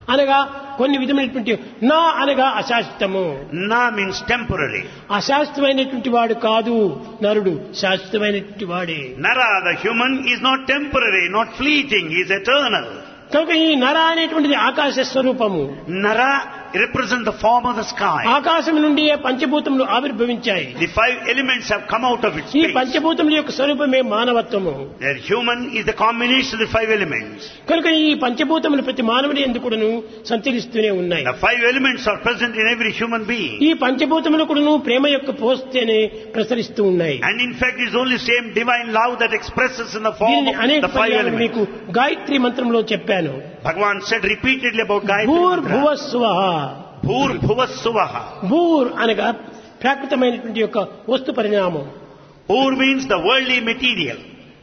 అనగా కొన్ని విధమైనటువంటి నా అనగా అశాశ్వతము Na means temporary. అశాశ్వతమైనటువంటి వాడు కాదు నరుడు శాశ్వతమైనటువంటి వాడే Nara, the human, is not temporary, not fleeting, he is eternal. కనుక ఈ నర అనేటువంటిది ఆకాశ స్వరూపము Nara represents the form of the sky. ఆకాశం నుండి పంచభూతములు ఆవిర్భవించాయి The five elements have come out of its ఈ space. పంచభూతముల యొక్క స్వరూపమే మానవత్వము The human is the combination of the five elements. కనుక ఈ పంచభూతములు ప్రతి మానవుని ఎందుకును సంచరిస్తూనే ఉన్నాయి The five elements are present in every human being. ఈ పంచభూతములు కూడాను ప్రేమ యొక్క పోస్తేనే ప్రసరిస్తూ ఉన్నాయి And in fact, it's only same divine love that expresses in the form దీన్ని of అనేక the five పర్యాలు elements. మీకు గాయత్రి మంత్రంలో చెప్పాను Bhagavan said repeatedly about భూర్ Gayatri భువ Mantra. స్వహ Bhur Bhuva Suvaha. భూర్ అనగా ప్రాకృతమైనటువంటి యొక్క వస్తు పరిణామం Bhur means the worldly material.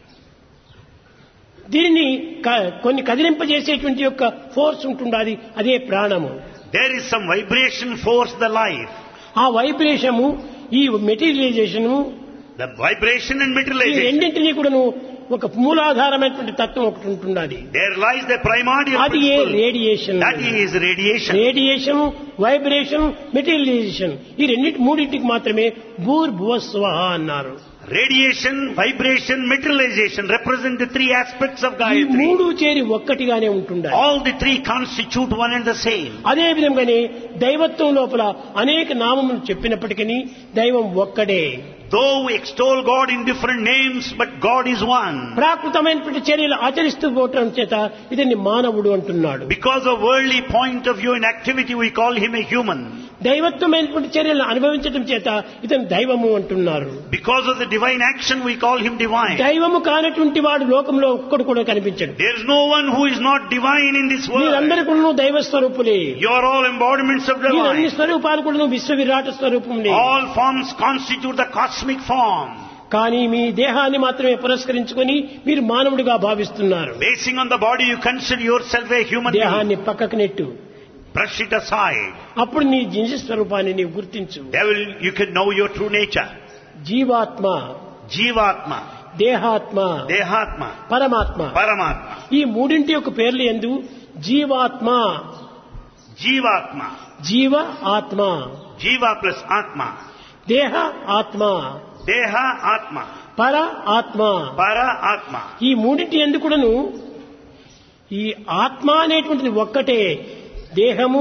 దీనిని క- కొన్ని కదిలింపజేసేటువంటి యొక్క ఫోర్స్ ఉంటుండాలి అదే ప్రాణము There is some vibration force the life. ఆ వైబ్రేషము ఈ మెటీరియలైజేషను The vibration and ఈ materialization. రెండింటినీ కూడాను ఒక మూలాధారమైనటువంటి తత్వం ఒకటి ఉంటుండాలి There lies the primordial అది ఏ principle. Radiation That is radiation. Radiation vibration materialisation ఈ రెండింటి మూడింటికి మాత్రమే భూర్ భువ స్వహ అన్నారు Radiation, vibration, materialization represent the three aspects of ఈ Gayatri. మూడు చేరి ఒక్కటిగానే ఉంటుండాలి All the three constitute one and the same. అదే విధంగానే దైవత్వం లోపల అనేక నామములు చెప్పినప్పటికీ దైవం ఒక్కడే Though we extol God in different names, but God is one. ప్రాకృతమైనటువంటి చర్యలు ఆచరిస్తూ పోవటం చేత ఇతన్ని మానవుడు అంటున్నాడు Because of worldly point of view and activity, we call him a human. దైవత్వమైనటువంటి చర్యలను అనుభవించడం చేత ఇతను దైవము అంటున్నారు Because of the divine action, we call him divine. దైవము కానటువంటి వాడు లోకంలో ఒక్కడు కూడా కనిపించడు There is no one who is not divine in this world. మీరందరూ కూడా దైవ స్వరూపులే You are all embodiments of ఈ అన్ని divine. స్వరూపాలు కూడా విశ్వ విరాట స్వరూపములే All forms constitute the cosmic form. కానీ మీ దేహాన్ని మాత్రమే పురస్కరించుకొని మీరు మానవుడిగా భావిస్తున్నారు Basing on the body, you consider yourself a human being. దేహాన్ని పక్కకు నెట్టు Brush it aside. అప్పుడు నీ నిజ స్వరూపాన్ని నీవు గుర్తించు Devil, you can know your true nature. జీవాత్మ Jivatma, దేహాత్మ Dehatma, పరమాత్మ Paramatma. ఈ మూడింటి యొక్క పేర్లు ఎందు జీవాత్మ Jivatma. జీవ ఆత్మ Jiva plus Atma. దేహ ఆత్మ Deha Atma. పర ఆత్మ Para Atma. ఈ మూడింటి ఎందుకును ఈ ఆత్మ అనేటువంటిది ఒక్కటే దేహము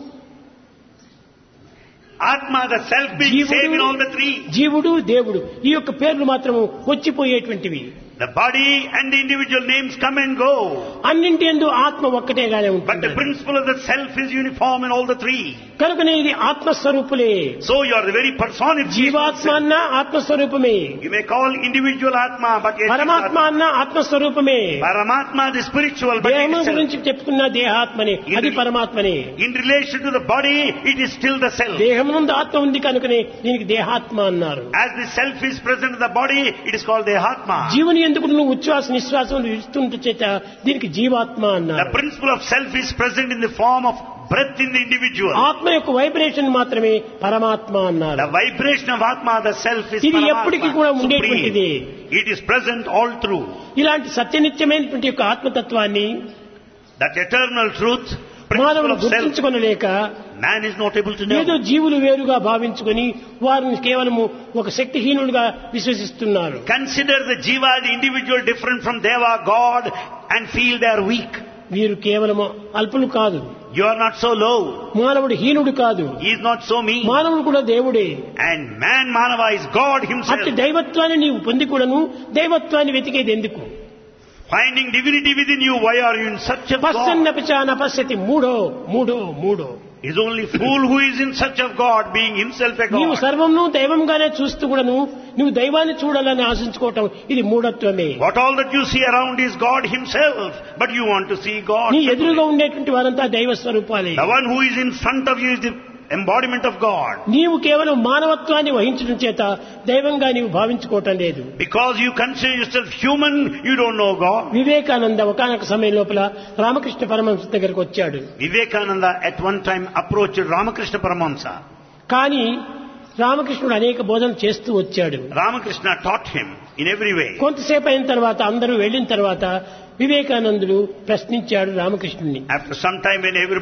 Atma, the self being same in all the three. జీవుడు దేవుడు ఈ యొక్క పేర్లు మాత్రము వచ్చిపోయేటువంటివి The body and the individual names come and go. అన్నింటి ఎందు ఆత్మ ఒక్కటేగానే But ఉంటుంది the principle of the self is uniform in all the three. కనుకనే ఇది ఆత్మస్వరూపులే So you are the very personification. జీవాత్మ అన్న ఆత్మస్వరూపమే You may call individual Atma, but yet పరమాత్మ అన్న ఆత్మస్వరూపమే Paramatma, the spiritual, but దేహం it's self. గురించి చెప్పుకున్న దేహాత్మని అది పరమాత్మనే In relation to the body, it is still the self. దేహం నుండి ఆత్మ ఉంది కనుకనే దీనికి దేహాత్మ అన్నారు As the self is present in the body, it is called the Atma. జీవుని ఎందుకు నువ్వు ఉచ్ఛ్వాస నిశ్వాసం ఇస్తుంట చేత దీనికి జీవాత్మ The అన్నారు principle of self is present in the form of breath in the individual. ఆత్మ యొక్క వైబ్రేషన్ మాత్రమే పరమాత్మ The అన్నారు vibration of Atma, the self is ఇది ఎప్పటికీ కూడా Paramatma, ఉండేటువంటిది. supreme. It is present all through. ఇలాంటి సత్యనిత్యమైనటువంటి యొక్క ఆత్మతత్వాన్ని That eternal truth, principle మానవులు of self, గుర్తించుకొనలేక man is not able to ఏదో know. జీవులు వేరుగా భావించుకొని వారిని కేవలము ఒక శక్తిహీనులుగా విశ్వసిస్తున్నారు Consider the jiva, the individual different from Deva, God, and feel they are weak. వీరు కేవలము అల్పులు కాదు You are not so low. మానవుడు హీనుడు కాదు He is not so mean. మానవుడు కూడా దేవుడే And man, Manava, is God himself. అట్టి దైవత్వాన్ని నీవు పొంది కూడాను దైవత్వాన్ని వెతికేది ఎందుకు Finding divinity within you, why are you in search of God? పశ్చన్నపచాన పశ్యతి మూడో మూడో మూడో Is only fool who is in search of God, being himself a నీవు God. సర్వంను దైవంగానే చూస్తూ కూడాను నువ్వు దైవాన్ని చూడాలని ఆశించుకోవటం ఇది మూఢత్వమే What all that you see around is God himself, but you want to see God. నీ ఎదురుగా ఉండేటువంటి వారంతా దైవ స్వరూపాలే The one who is in front of you is the embodiment of God. నీవు కేవలం మానవత్వాన్ని వహించడం చేత దైవంగా నీవు భావించుకోవటం లేదు Because you consider yourself human, you don't know God. Vivekananda ఒకనొక సమయం లోపల రామకృష్ణ పరమహంస దగ్గరకు వచ్చాడు Vivekananda at one time approached Ramakrishna Paramahamsa. కానీ రామకృష్ణుడు అనేక బోధనలు చేస్తూ వచ్చాడు Ramakrishna taught him in every way. కొంతసేపు అయిన తర్వాత అందరూ వెళ్ళిన తర్వాత వివేకానందుడు ప్రశ్నించాడు రామకృష్ణుని After some time when everybody